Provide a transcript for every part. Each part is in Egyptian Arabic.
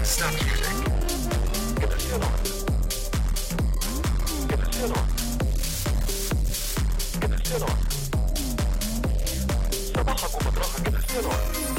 stop music. كده سيرة كده سيرة كده سيرة صباحك ومطرحك كده سيرة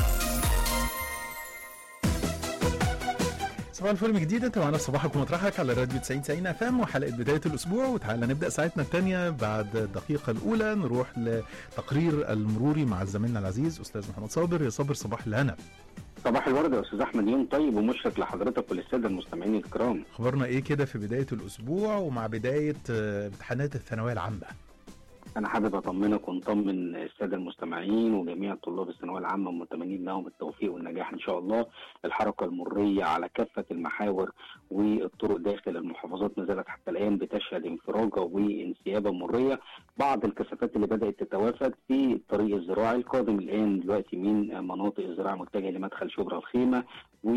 صباح الفل من جديد انت معنا في صباحك ومطرحك على راديو 90 90 اف ام وحلقه بدايه الاسبوع وتعالى نبدا ساعتنا الثانيه بعد الدقيقه الاولى نروح لتقرير المروري مع زميلنا العزيز استاذ محمد صابر يا صابر صباح الهنا صباح الورد يا استاذ احمد يوم طيب ومشرق لحضرتك وللساده المستمعين الكرام اخبارنا ايه كده في بدايه الاسبوع ومع بدايه آه، امتحانات الثانويه العامه انا حابب اطمنك ونطمن الساده المستمعين وجميع طلاب الثانويه العامه متمنين لهم التوفيق والنجاح ان شاء الله الحركه المريه على كافه المحاور والطرق داخل المحافظات ما زالت حتى الان بتشهد انفراجه وانسيابه مريه بعض الكثافات اللي بدات تتوافد في الطريق الزراعي القادم الان دلوقتي من مناطق الزراعه متجه لمدخل شبرا الخيمه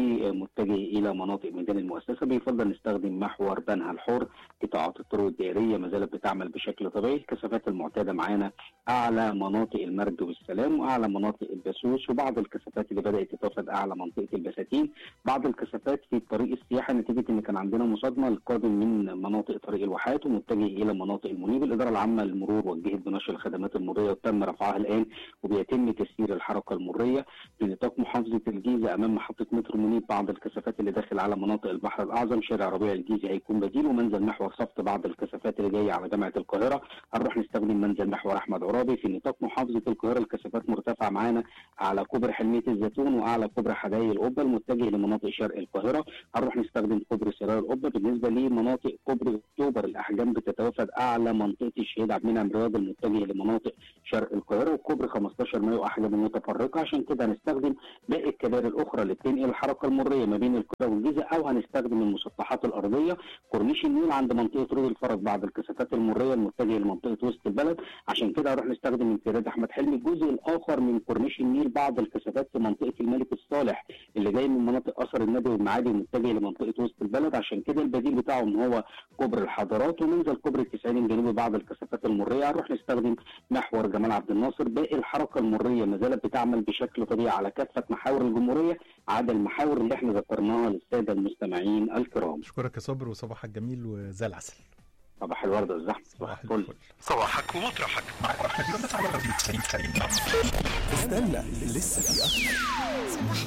ومتجه الى مناطق ميدان المؤسسه بيفضل نستخدم محور بنها الحر قطاعات الطرق الدائريه ما زالت بتعمل بشكل طبيعي الكثافات المعتاده معانا اعلى مناطق المرج والسلام واعلى مناطق البسوس وبعض الكثافات اللي بدات تتوافد اعلى منطقه البساتين بعض الكثافات في الطريق السياحي نتيجه ان كان عندنا مصادمه القادم من مناطق طريق الواحات ومتجه الى مناطق المنيب الاداره العامه للمرور وجهت بنشر الخدمات المروريه وتم رفعها الان وبيتم تسيير الحركه المريه في نطاق محافظه الجيزه امام محطه مترو منيب بعض الكثافات اللي داخل على مناطق البحر الاعظم شارع ربيع الجيزي هيكون بديل ومنزل محور صفت بعض الكثافات اللي جايه على جامعه القاهره هنروح نستخدم منزل محور احمد عرابي في نطاق محافظه القاهره الكثافات مرتفعه معانا على كوبري حلميه الزيتون واعلى كوبري حدائق القبه المتجه لمناطق شرق القاهره هنروح نستخدم كوبري سرايا القبه بالنسبه لمناطق كوبري اكتوبر الاحجام بتتوافد اعلى منطقه الشهيد عبد المنعم رياض المتجه لمناطق شرق القاهره وكوبري 15 مايو احجام متفرقه عشان كده هنستخدم باقي الكباري الاخرى اللي بتنقل الحركه المريه ما بين القاهره والجيزه او هنستخدم المسطحات الارضيه كورنيش النيل عند منطقه رود الفرج بعض الكثافات المريه المتجهه لمنطقه وسط البلد عشان كده هنروح نستخدم امتداد احمد حلمي الجزء الاخر من كورنيش النيل بعض الكثافات في منطقه الملك الصالح اللي جاي من مناطق اثر النبي والمعادي متجه لمنطقه وسط البلد عشان كده البديل بتاعه ان هو كوبري الحضارات ومنزل كوبري التسعين الجنوبي بعض الكثافات المريه هنروح نستخدم محور جمال عبد الناصر باقي الحركه المريه ما زالت بتعمل بشكل طبيعي على كافه محاور الجمهوريه عدا المحاور اللي احنا ذكرناها للساده المستمعين الكرام اشكرك يا صابر وصباحك جميل وزي العسل صباح الورد والزحمه صباح الفل صباحك ومطرحك استنى لسه في اكتر